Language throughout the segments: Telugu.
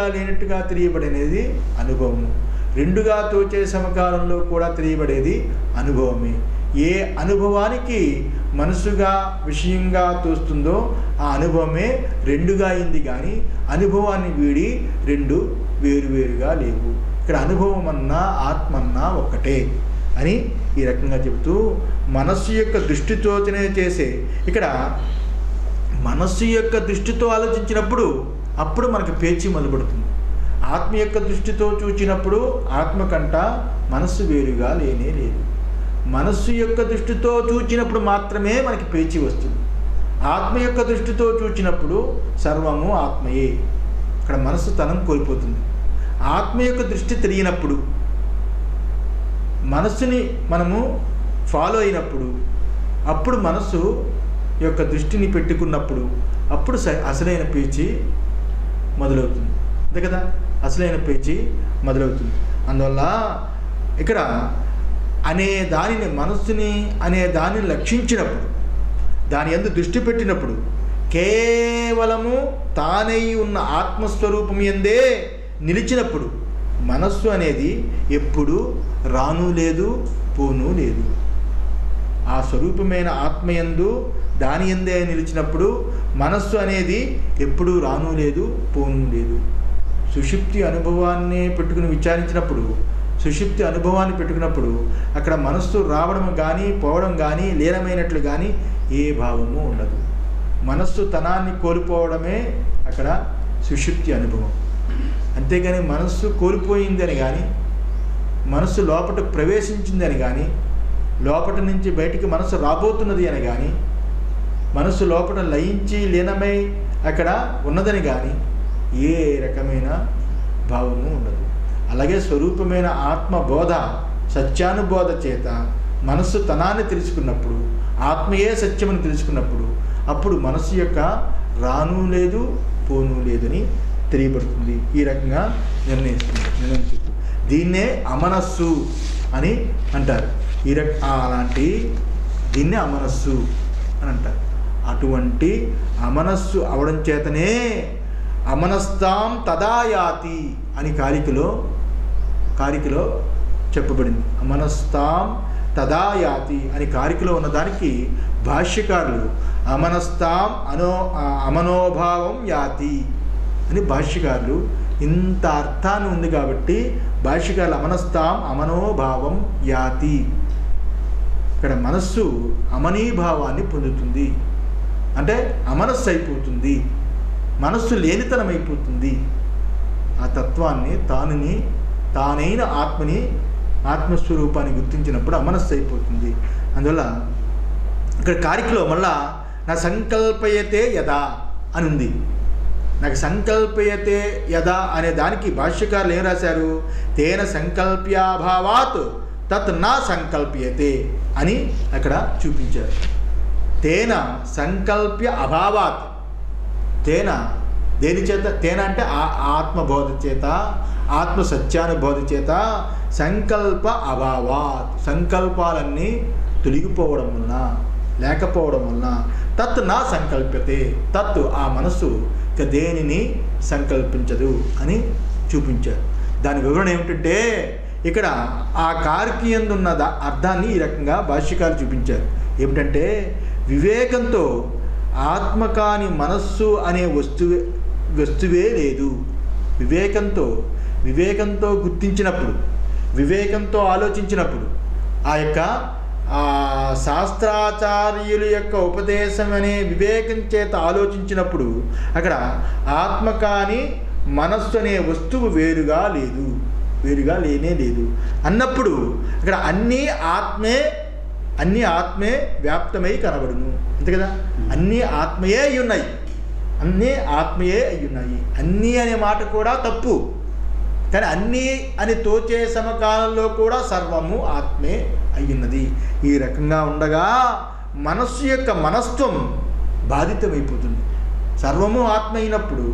లేనట్టుగా తెలియబడినది అనుభవము రెండుగా తోచే సమకాలంలో కూడా తెలియబడేది అనుభవమే ఏ అనుభవానికి మనసుగా విషయంగా తోస్తుందో ఆ అనుభవమే రెండుగా అయింది కానీ అనుభవాన్ని వీడి రెండు వేరువేరుగా లేవు ఇక్కడ అనుభవం అన్నా ఆత్మ అన్నా ఒక్కటే అని ఈ రకంగా చెబుతూ మనస్సు యొక్క దృష్టితోచనే చేసే ఇక్కడ మనస్సు యొక్క దృష్టితో ఆలోచించినప్పుడు అప్పుడు మనకు పేచి మొదలుపడుతుంది ఆత్మ యొక్క దృష్టితో చూచినప్పుడు ఆత్మ కంట మనస్సు వేరుగా లేనే లేదు మనస్సు యొక్క దృష్టితో చూచినప్పుడు మాత్రమే మనకి పేచి వస్తుంది ఆత్మ యొక్క దృష్టితో చూచినప్పుడు సర్వము ఆత్మయే ఇక్కడ మనస్సు తనం కోల్పోతుంది ఆత్మ యొక్క దృష్టి తెలియనప్పుడు మనస్సుని మనము ఫాలో అయినప్పుడు అప్పుడు మనస్సు యొక్క దృష్టిని పెట్టుకున్నప్పుడు అప్పుడు స- అసలైన పేచి మొదలవుతుంది అంతే కదా అసలైన పేచి మొదలవుతుంది అందువల్ల ఇక్కడ అనే దానిని మనస్సుని అనే దానిని లక్షించినప్పుడు దాని ఎందు దృష్టి పెట్టినప్పుడు కేవలము తానై ఉన్న ఆత్మస్వరూపం ఎందే నిలిచినప్పుడు మనస్సు అనేది ఎప్పుడు రాను లేదు పోను లేదు ఆ స్వరూపమైన ఆత్మయందు దాని ఎందే నిలిచినప్పుడు మనస్సు అనేది ఎప్పుడూ రాను లేదు పోను లేదు సుషుప్తి అనుభవాన్ని పెట్టుకుని విచారించినప్పుడు సుషుప్తి అనుభవాన్ని పెట్టుకున్నప్పుడు అక్కడ మనస్సు రావడం కానీ పోవడం కానీ లీనమైనట్లు కానీ ఏ భావము ఉండదు మనస్సు తనాన్ని కోల్పోవడమే అక్కడ సుషుప్తి అనుభవం అంతేగాని మనస్సు కోల్పోయిందని కానీ మనస్సు లోపట ప్రవేశించిందని కానీ లోపట నుంచి బయటికి మనస్సు రాబోతున్నది అని కానీ మనస్సు లోపల లయించి లీనమై అక్కడ ఉన్నదని కానీ ఏ రకమైన భావము ఉండదు అలాగే స్వరూపమైన ఆత్మ బోధ సత్యానుబోధ చేత మనస్సు తనాన్ని తెలుసుకున్నప్పుడు ఆత్మయే సత్యమని తెలుసుకున్నప్పుడు అప్పుడు మనస్సు యొక్క రాను లేదు పోను లేదని తెలియబడుతుంది ఈ రకంగా నిర్ణయిస్తుంది నిర్ణయించుతుంది దీన్నే అమనస్సు అని అంటారు ఈ రక ఆ అలాంటి దీన్నే అమనస్సు అని అంటారు అటువంటి అమనస్సు అవడం చేతనే అమనస్తాం తదాయాతి అని కారికలో కారికలో చెప్పబడింది అమనస్తాం తదాయాతి అని కారికలో ఉన్నదానికి భాష్యకారులు అమనస్తాం అనో ఆ, అమనోభావం యాతి అని భాష్యకారులు ఇంత అర్థాన్ని ఉంది కాబట్టి భాష్యకారులు అమనస్తాం అమనోభావం యాతి ఇక్కడ మనస్సు అమనీభావాన్ని పొందుతుంది అంటే అమనస్సు అయిపోతుంది మనస్సు లేనితనం అయిపోతుంది ఆ తత్వాన్ని తానుని తానైన ఆత్మని ఆత్మస్వరూపాన్ని గుర్తించినప్పుడు అమనస్సు అయిపోతుంది అందువల్ల ఇక్కడ కారికలో మళ్ళా నా సంకల్పయతే యదా అని ఉంది నాకు సంకల్పయతే యదా అనే దానికి భాష్యకారులు ఏం రాశారు తేన సంకల్ప్యాభావాత్ తత్ నా సంకల్ప్యతే అని అక్కడ చూపించారు తేన సంకల్ప్య అభావాత్ తేన దేని చేత తేన అంటే ఆ ఆత్మబోధ చేత ఆత్మ సత్యానుబోధ చేత సంకల్ప అభావాత్ సంకల్పాలన్నీ తొలగిపోవడం వలన లేకపోవడం వలన తత్ నా సంకల్ప్యతే తత్ ఆ మనస్సు ఇక దేనిని సంకల్పించదు అని చూపించారు దాని వివరణ ఏమిటంటే ఇక్కడ ఆ కారికి ఉన్న దా- అర్థాన్ని ఈ రకంగా భాష్యకారు చూపించారు ఏమిటంటే వివేకంతో ఆత్మ కాని మనస్సు అనే వస్తువే వస్తువే లేదు వివేకంతో వివేకంతో గుర్తించినప్పుడు వివేకంతో ఆలోచించినప్పుడు ఆ యొక్క ఆ శాస్త్రాచార్యుల యొక్క ఉపదేశం అనే వివేకం చేత ఆలోచించినప్పుడు అక్కడ ఆత్మ కాని మనస్సు అనే వస్తువు వేరుగా లేదు వేరుగా లేనే లేదు అన్నప్పుడు అక్కడ అన్నీ ఆత్మే అన్నీ ఆత్మే వ్యాప్తమై కనబడును అంతే కదా అన్నీ ఆత్మయే అయి ఉన్నాయి అన్నీ ఆత్మయే అయి ఉన్నాయి అన్నీ అనే మాట కూడా తప్పు కానీ అన్నీ అని తోచే సమకాలంలో కూడా సర్వము ఆత్మే అయ్యున్నది ఈ రకంగా ఉండగా మనస్సు యొక్క మనస్త్వం బాధితమైపోతుంది సర్వము ఆత్మ అయినప్పుడు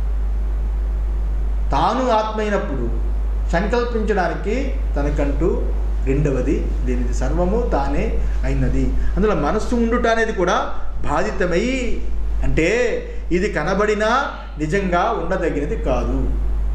తాను ఆత్మ అయినప్పుడు సంకల్పించడానికి తనకంటూ రెండవది లేనిది సర్వము తానే అయినది అందులో మనస్సు ఉండుట అనేది కూడా బాధితమై అంటే ఇది కనబడినా నిజంగా ఉండదగినది కాదు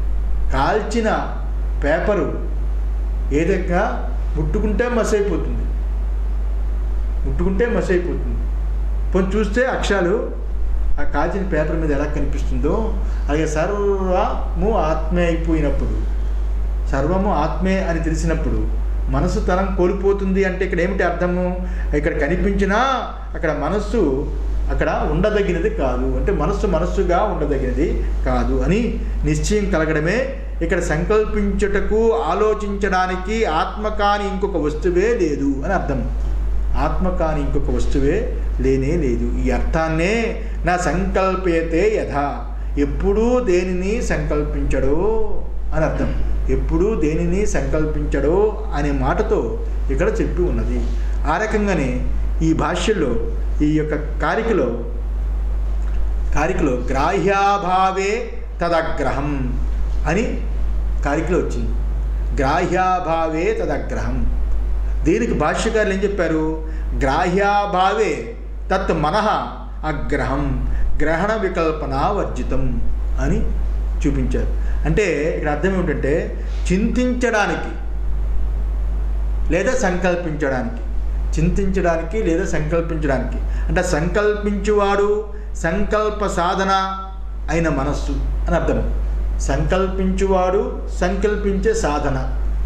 కాల్చిన పేపరు ఏదైనా ముట్టుకుంటే మసి అయిపోతుంది ముట్టుకుంటే మసి అయిపోతుంది పోనీ చూస్తే అక్షరాలు ఆ కాల్చిన పేపర్ మీద ఎలా కనిపిస్తుందో అలాగే సర్వము ఆత్మే అయిపోయినప్పుడు సర్వము ఆత్మే అని తెలిసినప్పుడు మనసు తనం కోల్పోతుంది అంటే ఇక్కడ ఏమిటి అర్థము ఇక్కడ కనిపించినా అక్కడ మనస్సు అక్కడ ఉండదగినది కాదు అంటే మనస్సు మనస్సుగా ఉండదగినది కాదు అని నిశ్చయం కలగడమే ఇక్కడ సంకల్పించుటకు ఆలోచించడానికి ఆత్మ కాని ఇంకొక వస్తువే లేదు అని అర్థం ఆత్మ కాని ఇంకొక వస్తువే లేనే లేదు ఈ అర్థాన్నే నా సంకల్పయతే యథా ఎప్పుడూ దేనిని సంకల్పించడో అని అర్థం ఎప్పుడూ దేనిని సంకల్పించడో అనే మాటతో ఇక్కడ చెప్పి ఉన్నది ఆ రకంగానే ఈ భాష్యంలో ఈ యొక్క కారికలో కారికలో గ్రాహ్యాభావే తదగ్రహం అని కారికలో వచ్చింది గ్రాహ్యాభావే తదగ్రహం దీనికి భాష్యకారులు ఏం చెప్పారు గ్రాహ్యాభావే తత్ మనః అగ్రహం గ్రహణ వికల్పన వర్జితం అని చూపించారు అంటే ఇక్కడ అర్థం ఏమిటంటే చింతించడానికి లేదా సంకల్పించడానికి చింతించడానికి లేదా సంకల్పించడానికి అంటే సంకల్పించువాడు సంకల్ప సాధన అయిన మనస్సు అని అర్థం సంకల్పించువాడు సంకల్పించే సాధన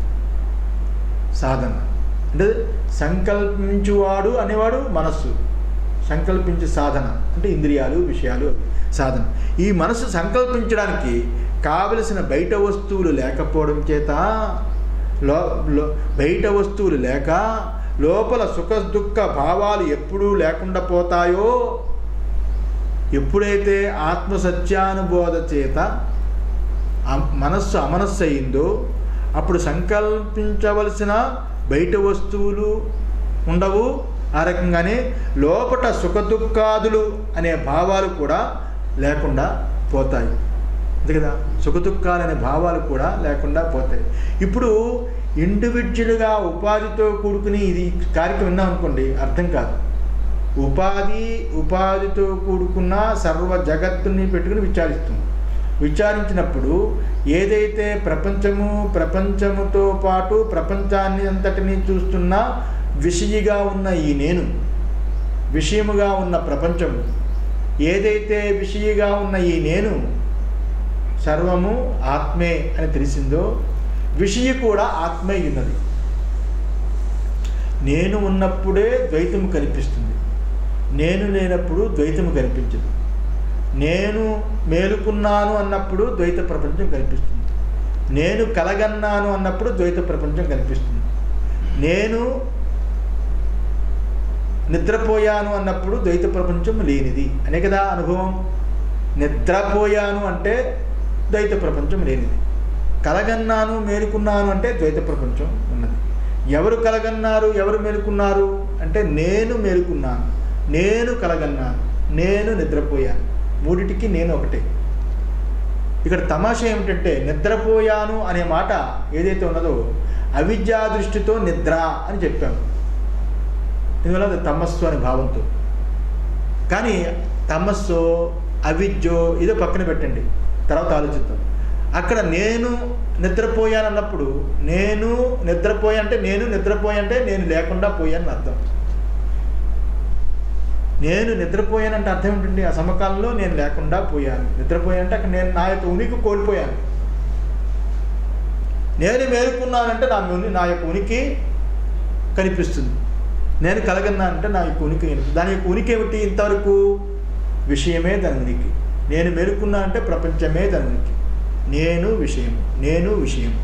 సాధన అంటే సంకల్పించువాడు అనేవాడు మనస్సు సంకల్పించే సాధన అంటే ఇంద్రియాలు విషయాలు సాధన ఈ మనసు సంకల్పించడానికి కావలసిన బయట వస్తువులు లేకపోవడం చేత లో లో బయట వస్తువులు లేక లోపల సుఖ దుఃఖ భావాలు ఎప్పుడూ లేకుండా పోతాయో ఎప్పుడైతే ఆత్మ సత్యానుబోధ చేత అ- మనస్సు అమనస్సు అయిందో అప్పుడు సంకల్పించవలసిన బయట వస్తువులు ఉండవు ఆ రకంగానే లోపట సుఖదుఖాదులు అనే భావాలు కూడా లేకుండా పోతాయి అంతే కదా సుఖదుఖాలు అనే భావాలు కూడా లేకుండా పోతాయి ఇప్పుడు ఇండివిజువల్గా ఉపాధితో కూడుకుని ఇది కార్యక్రమం విన్నాం అనుకోండి అర్థం కాదు ఉపాధి ఉపాధితో కూడుకున్న సర్వ జగత్తుని పెట్టుకుని విచారిస్తుంది విచారించినప్పుడు ఏదైతే ప్రపంచము ప్రపంచముతో పాటు ప్రపంచాన్ని అంతటినీ చూస్తున్న విషయిగా ఉన్న ఈ నేను విషయముగా ఉన్న ప్రపంచము ఏదైతే విషయిగా ఉన్న ఈ నేను సర్వము ఆత్మే అని తెలిసిందో విషయ కూడా ఆత్మే ఉన్నది నేను ఉన్నప్పుడే ద్వైతము కనిపిస్తుంది నేను లేనప్పుడు ద్వైతము కనిపించదు నేను మేలుకున్నాను అన్నప్పుడు ద్వైత ప్రపంచం కనిపిస్తుంది నేను కలగన్నాను అన్నప్పుడు ద్వైత ప్రపంచం కనిపిస్తుంది నేను నిద్రపోయాను అన్నప్పుడు ద్వైత ప్రపంచం లేనిది అనే కదా అనుభవం నిద్రపోయాను అంటే ద్వైత ప్రపంచం లేనిది కలగన్నాను మేలుకున్నాను అంటే ద్వైత ప్రపంచం ఉన్నది ఎవరు కలగన్నారు ఎవరు మేలుకున్నారు అంటే నేను మేలుకున్నాను నేను కలగన్నాను నేను నిద్రపోయాను మూడిటికి నేను ఒకటే ఇక్కడ తమాషా ఏమిటంటే నిద్రపోయాను అనే మాట ఏదైతే ఉన్నదో అవిద్యా దృష్టితో నిద్ర అని చెప్పాము ఇందువల్ల అది తమస్సు అనే భావంతో కానీ తమస్సు అవిద్యో ఇదో పక్కన పెట్టండి తర్వాత ఆలోచిద్దాం అక్కడ నేను నిద్రపోయాను అన్నప్పుడు నేను నిద్రపోయా అంటే నేను నిద్రపోయా అంటే నేను లేకుండా పోయాను అర్థం నేను నిద్రపోయానంటే అర్థం ఏంటండి ఆ సమకాలంలో నేను లేకుండా పోయాను నిద్రపోయానంటే అక్కడ నేను నా యొక్క ఉనికి కోల్పోయాను నేను మేలుకున్నానంటే నా ఉని నా యొక్క ఉనికి కనిపిస్తుంది నేను కలగన్నానంటే నా యొక్క ఉనికి కనిపిస్తుంది దాని యొక్క ఉనికి ఏమిటి ఇంతవరకు విషయమే దాని ఉనికి నేను మేలుకున్నా అంటే ప్రపంచమే దాని ఉనికి నేను విషయము నేను విషయము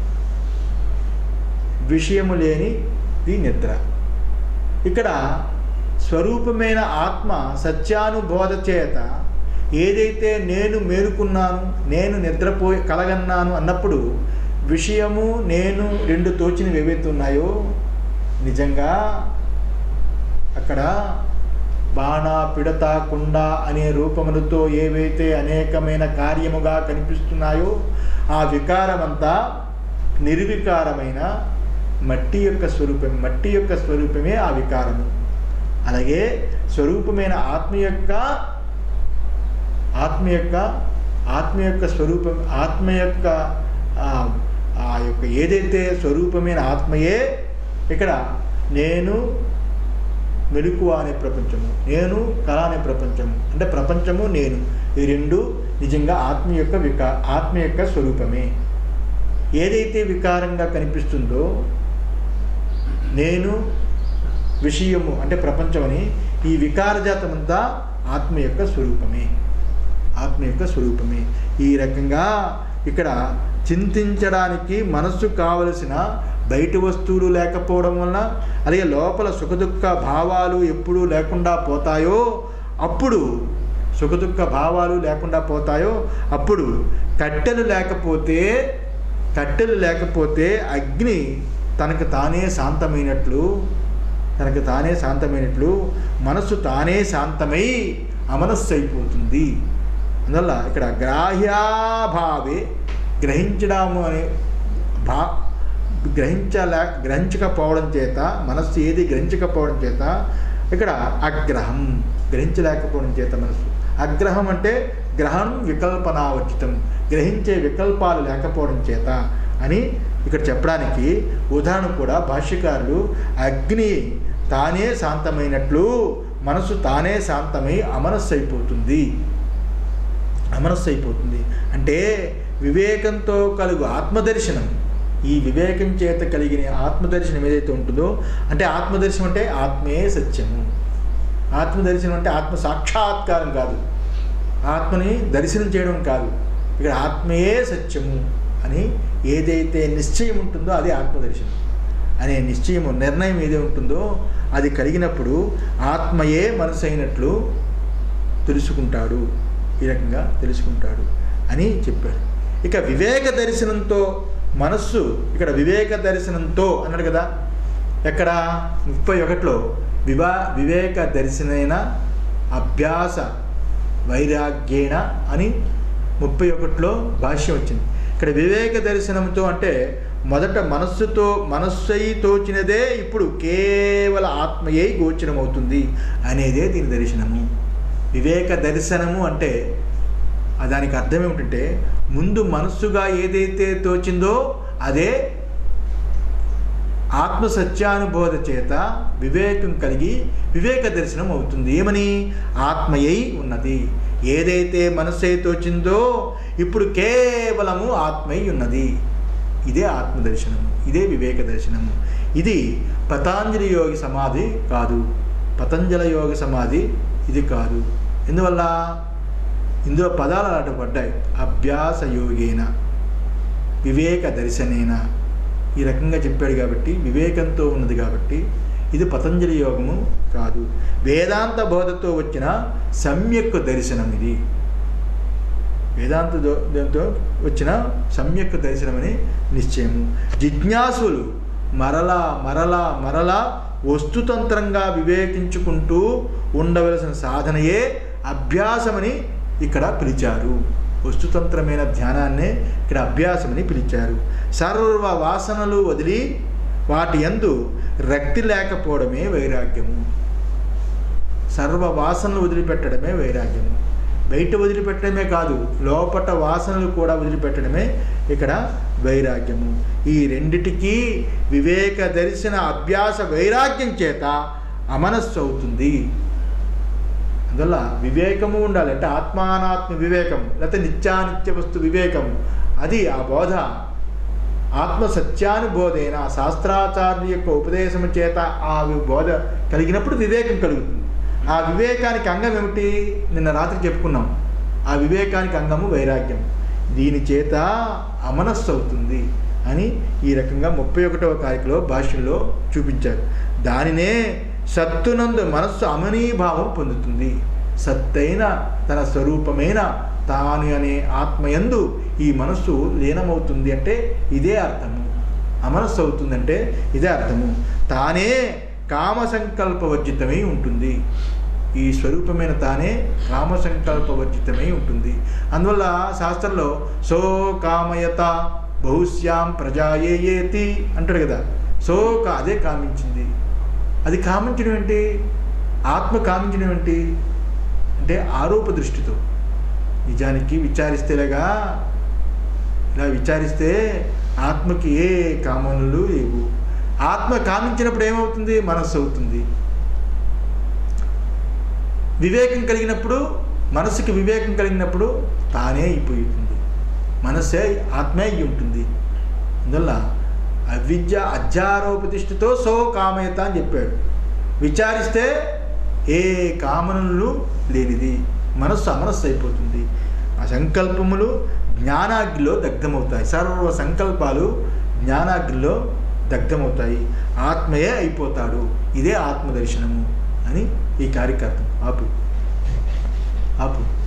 విషయము లేనిది నిద్ర ఇక్కడ స్వరూపమైన ఆత్మ సత్యానుబోధ చేత ఏదైతే నేను మేలుకున్నాను నేను నిద్రపోయి కలగన్నాను అన్నప్పుడు విషయము నేను రెండు తోచినవి ఏవైతే ఉన్నాయో నిజంగా అక్కడ బాణ పిడత కుండ అనే రూపములతో ఏవైతే అనేకమైన కార్యముగా కనిపిస్తున్నాయో ఆ వికారమంతా నిర్వికారమైన మట్టి యొక్క స్వరూపం మట్టి యొక్క స్వరూపమే ఆ వికారము అలాగే స్వరూపమైన ఆత్మ యొక్క ఆత్మ యొక్క ఆత్మ యొక్క స్వరూపం ఆత్మ యొక్క ఆ ఆ యొక్క ఏదైతే స్వరూపమైన ఆత్మయే ఇక్కడ నేను మెలకువ అనే ప్రపంచము నేను కళ అనే ప్రపంచము అంటే ప్రపంచము నేను ఈ రెండు నిజంగా ఆత్మ యొక్క వికా ఆత్మ యొక్క స్వరూపమే ఏదైతే వికారంగా కనిపిస్తుందో నేను విషయము అంటే ప్రపంచమని ఈ వికారజాతమంతా ఆత్మ యొక్క స్వరూపమే ఆత్మ యొక్క స్వరూపమే ఈ రకంగా ఇక్కడ చింతించడానికి మనస్సు కావలసిన బయట వస్తువులు లేకపోవడం వలన అలాగే లోపల సుఖదుఖ భావాలు ఎప్పుడు లేకుండా పోతాయో అప్పుడు సుఖదుఖ భావాలు లేకుండా పోతాయో అప్పుడు కట్టెలు లేకపోతే కట్టెలు లేకపోతే అగ్ని తనకు తానే శాంతమైనట్లు తనకు తానే శాంతమైనట్లు మనస్సు తానే శాంతమై అమనస్సు అయిపోతుంది అందువల్ల ఇక్కడ గ్రాహ్యాభావే గ్రహించడము అనే భా గ్రహించలే గ్రహించకపోవడం చేత మనస్సు ఏది గ్రహించకపోవడం చేత ఇక్కడ అగ్రహం గ్రహించలేకపోవడం చేత మనస్సు అగ్రహం అంటే గ్రహణం వికల్పనావర్జితం గ్రహించే వికల్పాలు లేకపోవడం చేత అని ఇక్కడ చెప్పడానికి ఉదాహరణ కూడా భాష్యకారులు అగ్ని తానే శాంతమైనట్లు మనసు తానే శాంతమై అమనస్సు అయిపోతుంది అమనస్సు అయిపోతుంది అంటే వివేకంతో కలుగు ఆత్మదర్శనం ఈ వివేకం చేత కలిగిన ఆత్మదర్శనం ఏదైతే ఉంటుందో అంటే ఆత్మదర్శనం అంటే ఆత్మే సత్యము ఆత్మదర్శనం అంటే ఆత్మ సాక్షాత్కారం కాదు ఆత్మని దర్శనం చేయడం కాదు ఇక్కడ ఆత్మయే సత్యము అని ఏదైతే నిశ్చయం ఉంటుందో అది ఆత్మదర్శనం అనే నిశ్చయము నిర్ణయం ఏది ఉంటుందో అది కలిగినప్పుడు ఆత్మయే మనసు అయినట్లు తెలుసుకుంటాడు ఈ రకంగా తెలుసుకుంటాడు అని చెప్పాడు ఇక వివేక దర్శనంతో మనస్సు ఇక్కడ వివేక దర్శనంతో అన్నాడు కదా ఎక్కడ ముప్పై ఒకటిలో వివా వివేక దర్శనైన అభ్యాస వైరాగ్యేణ అని ముప్పై ఒకటిలో భాష్యం వచ్చింది ఇక్కడ వివేక దర్శనంతో అంటే మొదట మనస్సుతో మనస్సై తోచినదే ఇప్పుడు కేవల ఆత్మయే గోచరమవుతుంది అనేదే దీని దర్శనము వివేక దర్శనము అంటే ఆ దానికి అర్థం ఏమిటంటే ముందు మనస్సుగా ఏదైతే తోచిందో అదే ఆత్మ సత్యానుబోధ చేత వివేకం కలిగి వివేక దర్శనం అవుతుంది ఏమని ఆత్మయై ఉన్నది ఏదైతే మనస్సై తోచిందో ఇప్పుడు కేవలము ఆత్మై ఉన్నది ఇదే ఆత్మ దర్శనము ఇదే వివేక దర్శనము ఇది పతాంజలి యోగి సమాధి కాదు పతంజల యోగ సమాధి ఇది కాదు ఎందువల్ల ఇందులో పదాలు అలాంటి పడ్డాయి అభ్యాస యోగేన వివేక దర్శనేన ఈ రకంగా చెప్పాడు కాబట్టి వివేకంతో ఉన్నది కాబట్టి ఇది పతంజలి యోగము కాదు వేదాంత బోధతో వచ్చిన సమ్యక్ దర్శనం ఇది వేదాంత దో- దాంతో వచ్చిన సమ్యక్ దర్శనమని నిశ్చయము జిజ్ఞాసులు మరలా మరలా మరలా వస్తుతంత్రంగా వివేకించుకుంటూ ఉండవలసిన సాధనయే అభ్యాసమని ఇక్కడ పిలిచారు వస్తుతంత్రమైన ధ్యానాన్నే ఇక్కడ అభ్యాసమని పిలిచారు సర్వ వాసనలు వదిలి వాటి యందు రక్తి లేకపోవడమే వైరాగ్యము సర్వ వాసనలు వదిలిపెట్టడమే వైరాగ్యము బయట వదిలిపెట్టడమే కాదు లోపట వాసనలు కూడా వదిలిపెట్టడమే ఇక్కడ వైరాగ్యము ఈ రెండిటికీ వివేక దర్శన అభ్యాస వైరాగ్యం చేత అమనస్సు అవుతుంది అందువల్ల వివేకము ఉండాలి అంటే ఆత్మానాత్మ వివేకం లేకపోతే నిత్యానిత్య వస్తు వివేకం అది ఆ బోధ ఆత్మ సత్యానుబోధైన ఆ శాస్త్రాచార్య యొక్క ఉపదేశము చేత ఆ వి- బోధ కలిగినప్పుడు వివేకం కలుగుతుంది ఆ వివేకానికి అంగం ఏమిటి నిన్న రాత్రి చెప్పుకున్నాం ఆ వివేకానికి అంగము వైరాగ్యం దీని చేత అమనస్సు అవుతుంది అని ఈ రకంగా ముప్పై ఒకటవ కారికలో భాష్యంలో చూపించారు దానినే సత్తునందు మనస్సు అమనీభావం పొందుతుంది సత్తైన తన స్వరూపమైన తాను అనే ఆత్మయందు ఈ మనస్సు లీనమవుతుంది అంటే ఇదే అర్థము అమనస్సు అవుతుందంటే ఇదే అర్థము తానే కామ సంకల్పవర్జితమై ఉంటుంది ఈ స్వరూపమైన తానే కామ సంకల్పవర్జితమై ఉంటుంది అందువల్ల శాస్త్రంలో సో కామయత బహుశ్యాం ప్రజాయేయేతి అంటాడు కదా సో కా- అదే కామించింది అది కామించడం ఏంటి ఆత్మ కామించడం ఏంటి అంటే ఆరోప దృష్టితో నిజానికి విచారిస్తేలాగా ఇలా విచారిస్తే ఆత్మకి ఏ కామనలు లేవు ఆత్మ కామించినప్పుడు ఏమవుతుంది మనస్సు అవుతుంది వివేకం కలిగినప్పుడు మనసుకి వివేకం కలిగినప్పుడు తానే అయిపోతుంది మనస్సే ఆత్మే అయి ఉంటుంది అందువల్ల అవిద్య అధ్యారోపతిష్ఠతో సో కామయత అని చెప్పాడు విచారిస్తే ఏ కామనలు లేనిది మనస్సు అమనస్సు అయిపోతుంది ఆ సంకల్పములు జ్ఞానాగ్నిలో దగ్ధమవుతాయి సర్వ సంకల్పాలు జ్ఞానాగ్నిలో దగ్ధమవుతాయి ఆత్మయే అయిపోతాడు ఇదే ఆత్మదర్శనము అని ఈ కార్యకర్త ఆపు ఆపు